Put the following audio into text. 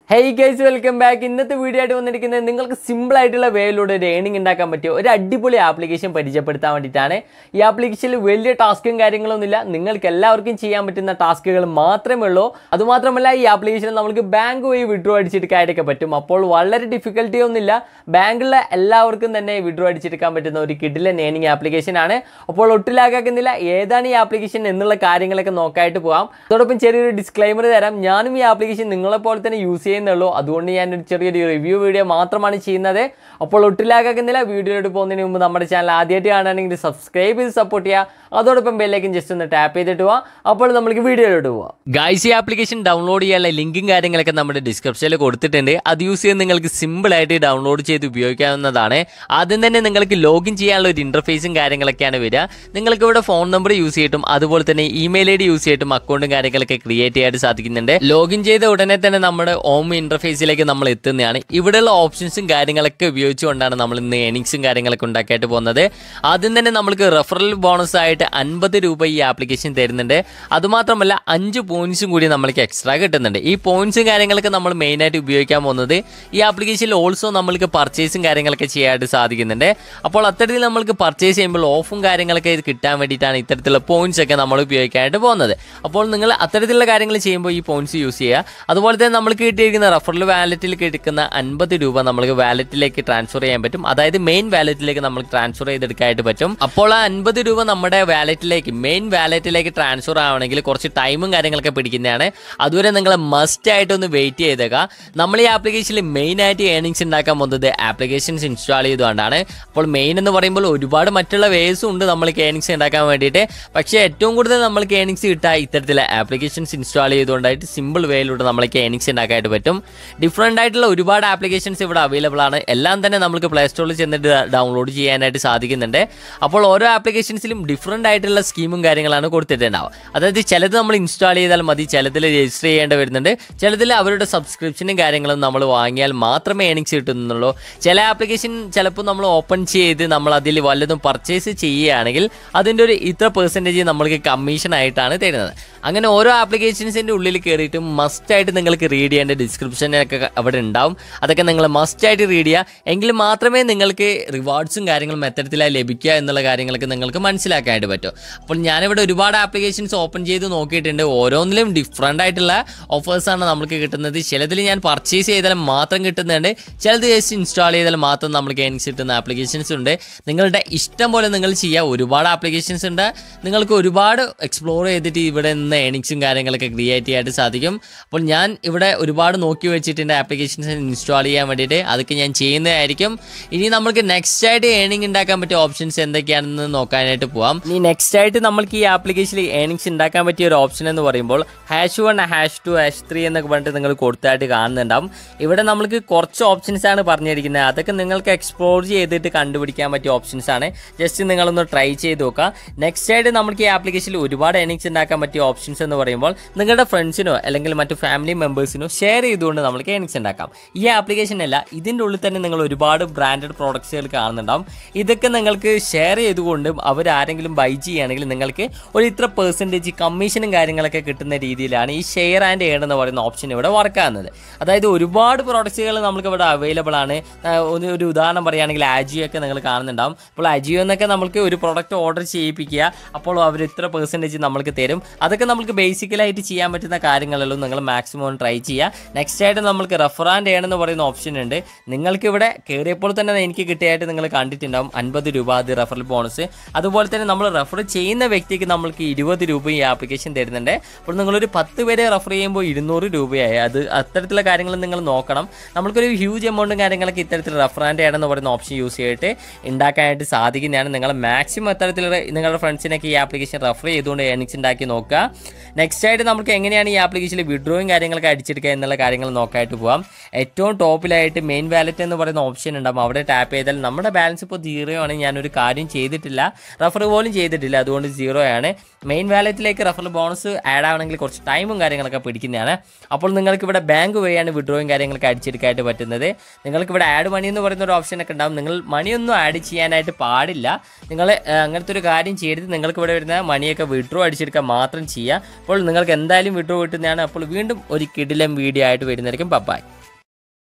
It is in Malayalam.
ഹേയ് ഗൈസ് വെൽക്കം ബാക്ക് ഇന്നത്തെ വീഡിയോ ആയിട്ട് വന്നിരിക്കുന്നത് നിങ്ങൾക്ക് സിമ്പിൾ ആയിട്ടുള്ള വേയിലൂടെ ഒരു ഏണിംഗ് ഉണ്ടാക്കാൻ പറ്റിയ ഒരു അടിപൊളി ആപ്ലിക്കേഷൻ പരിചയപ്പെടുത്താൻ വേണ്ടിയിട്ടാണ് ഈ ആപ്ലിക്കേഷനിൽ വലിയ ടാസ്കും കാര്യങ്ങളൊന്നുമില്ല നിങ്ങൾക്ക് എല്ലാവർക്കും ചെയ്യാൻ പറ്റുന്ന ടാസ്കുകൾ മാത്രമേ ഉള്ളൂ അതുമാത്രമല്ല ഈ ആപ്ലിക്കേഷനിൽ നമുക്ക് ബാങ്ക് വഴി വിഡ്രോ അടിച്ചെടുക്കാനൊക്കെ പറ്റും അപ്പോൾ വളരെ ഡിഫിക്കൽട്ടി ഒന്നുമില്ല ബാങ്കിലെ എല്ലാവർക്കും തന്നെ വിഡ്രോ അടിച്ചെടുക്കാൻ പറ്റുന്ന ഒരു കിഡിലൻ ഏണിംഗ് ആപ്ലിക്കേഷൻ ആണ് അപ്പോൾ ഒട്ടിലാക്കുന്നില്ല ഏതാണ് ഈ ആപ്ലിക്കേഷൻ എന്നുള്ള കാര്യങ്ങളൊക്കെ നോക്കായിട്ട് പോകാം അതോടൊപ്പം ചെറിയൊരു ഡിസ്ക്ലൈമർ തരാം ഞാനും ഈ ആപ്ലിക്കേഷൻ നിങ്ങളെപ്പോലെ തന്നെ യൂസ് ചെയ്യുന്നുള്ളൂ അതുകൊണ്ട് ഞാൻ ഒരു ചെറിയൊരു റിവ്യൂ വീഡിയോ മാത്രമാണ് ചെയ്യുന്നത് അപ്പോൾ ഒട്ടിലാക്കുന്നില്ല വീഡിയോയിലോട്ട് പോകുന്നതിന് മുമ്പ് നമ്മുടെ ചാനൽ ആദ്യമായിട്ട് കാണുകയാണെങ്കിൽ സബ്സ്ക്രൈബ് ചെയ്ത് സപ്പോർട്ട് ചെയ്യുക അതോടൊപ്പം ബെല്ലേക്കും ജസ്റ്റ് ഒന്ന് ടാപ്പ് ചെയ്തിട്ട് പോവാം അപ്പോൾ നമുക്ക് വീഡിയോയിലോട്ട് പോവാം ഗൈസ് ഈ ആപ്ലിക്കേഷൻ ഡൗൺലോഡ് ചെയ്യാനുള്ള ലിങ്കും കാര്യങ്ങളൊക്കെ നമ്മുടെ ഡിസ്ക്രിപ്ഷനിൽ കൊടുത്തിട്ടുണ്ട് അത് യൂസ് ചെയ്ത് നിങ്ങൾക്ക് സിമ്പിൾ ആയിട്ട് ഡൗൺലോഡ് ചെയ്ത് ഉപയോഗിക്കാവുന്നതാണ് ആദ്യം തന്നെ നിങ്ങൾക്ക് ലോഗിൻ ചെയ്യാനുള്ള ഒരു ഇന്റർഫേസും കാര്യങ്ങളൊക്കെയാണ് വരിക നിങ്ങൾക്ക് ഇവിടെ ഫോൺ നമ്പർ യൂസ് ചെയ്തിട്ടും അതുപോലെ തന്നെ ഇമെയിൽ ഐ ഡി യൂസ് ചെയ്തിട്ടും അക്കൗണ്ടും കാര്യങ്ങളൊക്കെ ക്രിയേറ്റ് ചെയ്യാനായിട്ട് സാധിക്കുന്നുണ്ട് ലോഗിൻ ചെയ്ത ഉടനെ തന്നെ നമ്മുടെ ഹോം ഇന്റർഫേസിലേക്ക് നമ്മൾ എത്തുന്നതാണ് ഇവിടെയുള്ള ഓപ്ഷൻസും കാര്യങ്ങളൊക്കെ ഉപയോഗിച്ചുകൊണ്ടാണ് നമ്മൾ ഇന്ന് ഏണിങ്സും കാര്യങ്ങളൊക്കെ ഉണ്ടാക്കിയിട്ട് പോകുന്നത് ആദ്യം തന്നെ നമ്മൾക്ക് റെഫറൽ ബോണസ് ആയിട്ട് അൻപത് രൂപ ഈ ആപ്ലിക്കേഷൻ തരുന്നുണ്ട് അതുമാത്രമല്ല അഞ്ച് പോയിന്റ്സും കൂടി നമ്മൾക്ക് എക്സ്ട്രാ കിട്ടുന്നുണ്ട് ഈ പോയിന്റ്സും കാര്യങ്ങളൊക്കെ നമ്മൾ മെയിനായിട്ട് ഉപയോഗിക്കാൻ പോകുന്നത് ഈ ആപ്ലിക്കേഷനിൽ ഓൾസോ നമ്മൾക്ക് പർച്ചേസും കാര്യങ്ങളൊക്കെ ചെയ്യാനായിട്ട് സാധിക്കുന്നുണ്ട് അപ്പോൾ അത്തരത്തിൽ നമ്മൾക്ക് പർച്ചേസ് ചെയ്യുമ്പോൾ ഓഫും കാര്യങ്ങളൊക്കെ ഇത് കിട്ടാൻ വേണ്ടിയിട്ടാണ് ഇത്തരത്തിലുള്ള പോയിന്റ്സ് ഒക്കെ നമ്മൾ ഉപയോഗിക്കാനായിട്ട് പോകുന്നത് അപ്പോൾ നിങ്ങൾ അത്തരത്തിലുള്ള കാര്യങ്ങൾ ചെയ്യുമ്പോൾ ഈ പോയിന്റ്സ് യൂസ് ചെയ്യുക അതുപോലെ തന്നെ നമ്മൾക്ക് കിട്ടിയിരിക്കുന്ന റഫറൽ വാലറ്റിൽ കിടക്കുന്ന അൻപത് രൂപ നമ്മൾക്ക് വാലറ്റിലേക്ക് ട്രാൻസ്ഫർ ചെയ്യാൻ പറ്റും അതായത് മെയിൻ വാലറ്റിലേക്ക് നമ്മൾ ട്രാൻസ്ഫർ ചെയ്തെടുക്കാനായിട്ട് പറ്റും അപ്പോൾ ആ അൻപത് രൂപ നമ്മുടെ വാലറ്റിലേക്ക് മെയിൻ വാലറ്റിലേക്ക് ട്രാൻസ്ഫർ ആവണമെങ്കിൽ കുറച്ച് ടൈമും കാര്യങ്ങളൊക്കെ പിടിക്കുന്നതാണ് അതുവരെ നിങ്ങൾ മസ്റ്റ് ആയിട്ട് ഒന്ന് വെയിറ്റ് ചെയ്തേക്കുക നമ്മൾ ഈ ആപ്ലിക്കേഷനിൽ മെയിൻ ആയിട്ട് ഏണിങ്സ് ഉണ്ടാക്കാൻ പോകുന്നത് ആപ്ലിക്കേഷൻസ് ഇൻസ്റ്റാൾ ചെയ്തുകൊണ്ടാണ് അപ്പോൾ മെയിൻ എന്ന് പറയുമ്പോൾ ഒരുപാട് മറ്റുള്ള വേസും ഉണ്ട് നമ്മൾക്ക് ഏണിങ്സ് ഉണ്ടാക്കാൻ വേണ്ടിയിട്ട് പക്ഷേ ഏറ്റവും കൂടുതൽ നമ്മൾക്ക് ഏണിങ്സ് കിട്ടുക ഇത്തരത്തിലെ ആപ്ലിക്കേഷൻസ് ഇൻസ്റ്റാൾ ചെയ്തുകൊണ്ടായിട്ട് സിമ്പിൾ വേയിലൂടെ നമ്മൾക്ക് ഏണിങ്സ് ഉണ്ടാക്കാനായിട്ട് പറ്റും ഡിഫറെൻ്റ് ആയിട്ടുള്ള ഒരുപാട് ആപ്ലിക്കേഷൻസ് ഇവിടെ അവൈലബിൾ ആണ് എല്ലാം തന്നെ നമുക്ക് പ്ലേ സ്റ്റോറിൽ ചെന്നിട്ട് ഡൗൺലോഡ് ചെയ്യാനായിട്ട് സാധിക്കുന്നുണ്ട് അപ്പോൾ ഓരോ ആപ്ലിക്കേഷൻസിലും ഡിഫറെൻ്റ് ആയിട്ടുള്ള സ്കീമും കാര്യങ്ങളാണ് കൊടുത്തിട്ടുണ്ടാവുക അതായത് ചിലത് നമ്മൾ ഇൻസ്റ്റാൾ ചെയ്താൽ മതി ചിലതിൽ രജിസ്റ്റർ ചെയ്യേണ്ടി വരുന്നുണ്ട് ചിലതിൽ അവരുടെ സബ്സ്ക്രിപ്ഷനും കാര്യങ്ങളും നമ്മൾ വാങ്ങിയാൽ മാത്രമേ ഏണിങ്സ് കിട്ടുന്നുള്ളൂ ചില ആപ്ലിക്കേഷൻ ചിലപ്പോൾ നമ്മൾ ഓപ്പൺ ചെയ്ത് നമ്മൾ അതിൽ വല്ലതും പർച്ചേസ് ചെയ്യുകയാണെങ്കിൽ അതിൻ്റെ ഒരു ഇത്ര പെർസെൻറ്റേജ് നമ്മൾക്ക് കമ്മീഷൻ ആയിട്ടാണ് തരുന്നത് അങ്ങനെ ഓരോ ആപ്ലിക്കേഷൻസിൻ്റെ ഉള്ളിൽ കയറിയിട്ട് മസ്റ്റായിട്ട് നിങ്ങൾക്ക് റീഡ് ചെയ്യേണ്ട ഡിസ്ക്രിപ്ഷനൊക്കെ അവിടെ ഉണ്ടാവും അതൊക്കെ നിങ്ങൾ മസ്റ്റായിട്ട് റീഡ് ചെയ്യുക എങ്കിൽ മാത്രമേ നിങ്ങൾക്ക് റിവാർഡ്സും കാര്യങ്ങളും എത്തരത്തിലായി ലഭിക്കുക എന്നുള്ള കാര്യങ്ങളൊക്കെ നിങ്ങൾക്ക് മനസ്സിലാക്കാനായിട്ട് പറ്റും അപ്പോൾ ഞാനിവിടെ ഒരുപാട് ആപ്ലിക്കേഷൻസ് ഓപ്പൺ ചെയ്ത് നോക്കിയിട്ടുണ്ട് ഓരോന്നിലും ഡിഫറെൻ്റ് ആയിട്ടുള്ള ഓഫേഴ്സാണ് നമുക്ക് കിട്ടുന്നത് ചിലതിൽ ഞാൻ പർച്ചേസ് ചെയ്താൽ മാത്രം കിട്ടുന്നുണ്ട് ചിലത് ജസ്റ്റ് ഇൻസ്റ്റാൾ ചെയ്താൽ മാത്രം നമുക്ക് ഏണിങ്സ് കിട്ടുന്ന ആപ്ലിക്കേഷൻസ് ഉണ്ട് നിങ്ങളുടെ ഇഷ്ടം പോലെ നിങ്ങൾ ചെയ്യുക ഒരുപാട് ആപ്ലിക്കേഷൻസ് ഉണ്ട് നിങ്ങൾക്ക് ഒരുപാട് എക്സ്പ്ലോർ ചെയ്തിട്ട് ഇവിടെ നിന്ന് ഏണിങ്സും കാര്യങ്ങളൊക്കെ ക്രിയേറ്റ് ചെയ്യാനായിട്ട് സാധിക്കും അപ്പോൾ ഞാൻ ഇവിടെ ഒരുപാട് നോക്കി വെച്ചിട്ടുണ്ട് ആപ്ലിക്കേഷൻസ് ഇൻസ്റ്റാൾ ചെയ്യാൻ വേണ്ടിയിട്ട് അതൊക്കെ ഞാൻ ചെയ്യുന്നതായിരിക്കും ഇനി നമുക്ക് നെക്സ്റ്റ് ആയിട്ട് ഏണിംഗ് ഉണ്ടാക്കാൻ പറ്റിയ ഓപ്ഷൻസ് എന്തൊക്കെയാണെന്ന് നോക്കാനായിട്ട് പോവാം ഇനി നെക്സ്റ്റ് ആയിട്ട് നമ്മൾക്ക് ഈ ആപ്ലിക്കേഷനിൽ ഏണിങ്സ് ഉണ്ടാക്കാൻ പറ്റിയ ഒരു ഓപ്ഷൻ എന്ന് പറയുമ്പോൾ hash one hash two hash three എന്നൊക്കെ പറഞ്ഞിട്ട് നിങ്ങൾ കൊടുത്തായിട്ട് കാണുന്നുണ്ടാവും ഇവിടെ നമ്മൾക്ക് കുറച്ച് ഓപ്ഷൻസ് ആണ് പറഞ്ഞിരിക്കുന്നത് അതൊക്കെ നിങ്ങൾക്ക് എക്സ്പ്ലോർ ചെയ്തിട്ട് കണ്ടുപിടിക്കാൻ പറ്റിയ ഓപ്ഷൻസ് ആണ് ജസ്റ്റ് നിങ്ങളൊന്ന് ട്രൈ ചെയ്ത് നോക്കുക നെക്സ്റ്റ് ആയിട്ട് നമുക്ക് ഈ ആപ്ലിക്കേഷനിൽ ഒരുപാട് ഏണിങ്സ് ഉണ്ടാക്കാൻ പറ്റിയ ഓപ്ഷൻസ് എന്ന് പറയുമ്പോൾ നിങ്ങളുടെ ഫ്രണ്ട്സിനോ അല്ലെങ്കിൽ മറ്റു ഫാമിലി മെമ്പേഴ്സിനോ ഷെയർ ചെയ്തുകൊണ്ട് നമുക്ക് ഏണിങ്സ് ഉണ്ടാക്കാം ഈ ആപ്ലിക്കേഷൻ അല്ല ഇതിൻ്റെ ഉള്ളിൽ തന്നെ നിങ്ങൾ ഒരുപാട് ബ്രാൻഡഡ് പ്രോഡക്ട്സുകൾ കാണുന്നുണ്ടാവും ഇതൊക്കെ നിങ്ങൾക്ക് ഷെയർ ചെയ്തുകൊണ്ടും അവരാരെങ്കിലും ബൈ ചെയ്യുകയാണെങ്കിൽ നിങ്ങൾക്ക് ഒരു ഇത്ര പെർസെൻറ്റേജ് കമ്മീഷനും കാര്യങ്ങളൊക്കെ കിട്ടുന്ന രീതിയിലാണ് ഈ ഷെയർ ആൻഡ് ഏൺ എന്ന് പറയുന്ന ഓപ്ഷൻ ഇവിടെ വർക്ക് ആകുന്നത് അതായത് ഒരുപാട് പ്രോഡക്ട്സുകൾ നമുക്ക് ഇവിടെ അവൈലബിൾ ആണ് ആ, ഒരു ഒരു ഉദാഹരണം പറയുകയാണെങ്കിൽ ആജിയോ ഒക്കെ നിങ്ങൾ കാണുന്നുണ്ടാവും അപ്പോൾ അജിയോ എന്നൊക്കെ നമുക്ക് ഒരു പ്രോഡക്റ്റ് ഓർഡർ ചെയ്യിപ്പിക്കുക അപ്പോൾ അവർ ഇത്ര പെർസെൻറ്റേജ് നമ്മൾക്ക് തരും അതൊക്കെ നമുക്ക് ബേസിക്കലായിട്ട് ചെയ്യാൻ പറ്റുന്ന കാര്യങ്ങളല്ലോ നിങ്ങൾ മാക്സിമം ട്രൈ ചെയ്യുക നെക്സ്റ്റ് ആയിട്ട് നമുക്ക് റെഫർ ആൻഡ് ഏൺ എന്ന് പറയുന്ന ഓപ്ഷൻ ഉണ്ട് നിങ്ങൾക്ക് ഇവിടെ കയറിയപ്പോൾ തന്നെ എനിക്ക് കിട്ടിയായിട്ട് നിങ്ങൾ കണ്ടിട്ടുണ്ടാവും അൻപത് രൂപ അത് റെഫറൽ ബോണസ് അതുപോലെ തന്നെ നമ്മൾ റെഫർ ചെയ്യുന്ന വ്യക്തിക്ക് നമ്മൾക്ക് ഇരുപത് രൂപ ഈ ആപ്ലിക്കേഷൻ തരുന്നുണ്ട് അപ്പോൾ നിങ്ങളൊരു പത്ത് പേരെ റെഫർ ചെയ്യുമ്പോൾ ഇരുന്നൂറ് രൂപയായി അത് അത്തരത്തിലുള്ള കാര്യങ്ങൾ നിങ്ങൾ നോക്കണം നമ്മൾക്കൊരു ഹ്യൂജ് എമൗണ്ടും കാര്യങ്ങളൊക്കെ ഇത്തരത്തിൽ റെഫർ ആൻഡ് ഏൺ എന്ന് പറയുന്ന ഓപ്ഷൻ യൂസ് ചെയ്തിട്ട് ഉണ്ടാക്കാനായിട്ട് സാധിക്കുന്നതാണ് നിങ്ങൾ മാക്സിമം അത്തരത്തിലുള്ള നിങ്ങളുടെ ഫ്രണ്ട്സിനൊക്കെ ഈ ആപ്ലിക്കേഷൻ റെഫർ ചെയ്തുകൊണ്ട് ഏണിങ്സ് ഉണ്ടാക്കി നോക്കുക നെക്സ്റ്റ് ആയിട്ട് നമുക്ക് എങ്ങനെയാണ് ഈ ആപ്ലിക്കേഷനിൽ വിഡ്രോയും കാര്യങ്ങളൊക്കെ അടിച്ചെടുക്കുക എന്നുള്ള കാര്യങ്ങൾ നോക്കാനായിട്ട് പോകാം ഏറ്റവും ടോപ്പിലായിട്ട് മെയിൻ വാലറ്റ് എന്ന് പറയുന്ന ഓപ്ഷൻ ഉണ്ടാകും അവിടെ ടാപ്പ് ചെയ്താൽ നമ്മുടെ ബാലൻസ് ഇപ്പോൾ സീറോ ആണ് ഞാനൊരു കാര്യം ചെയ്തിട്ടില്ല റെഫർ പോലും ചെയ്തിട്ടില്ല അതുകൊണ്ട് സീറോ ആണ് മെയിൻ വാലറ്റിലേക്ക് റെഫർ ബോണസ് ആഡ് ആവണമെങ്കിൽ കുറച്ച് ടൈമും കാര്യങ്ങളൊക്കെ പിടിക്കുന്നതാണ് അപ്പോൾ നിങ്ങൾക്ക് ഇവിടെ ബാങ്ക് വഴിയാണ് വിഡ്രോയും കാര്യങ്ങളൊക്കെ അടിച്ചെടുക്കാനായിട്ട് പറ്റുന്നത് നിങ്ങൾക്ക് ഇവിടെ ആഡ് മണി എന്ന് പറയുന്ന ഒരു ഓപ്ഷൻ ഒക്കെ ഉണ്ടാവും നിങ്ങൾ മണിയൊന്നും ആഡ് ചെയ്യാനായിട്ട് പാടില്ല നിങ്ങൾ ഏഹ്, അങ്ങനത്തെ ഒരു കാര്യം ചെയ്തിട്ട് നിങ്ങൾക്ക് ഇവിടെ വരുന്ന മണിയൊക്കെ വിഡ്രോ അടിച്ചെടുക്കാൻ മാത്രം ചെയ്യുക അപ്പോൾ നിങ്ങൾക്ക് എന്തായാലും വിഡ്രോ കിട്ടുന്നതാണ് അപ്പോൾ വീണ്ടും ഒരു കിടിലം വീഡിയോ ആയിട്ട് വരുന്നതായിരിക്കും ബൈ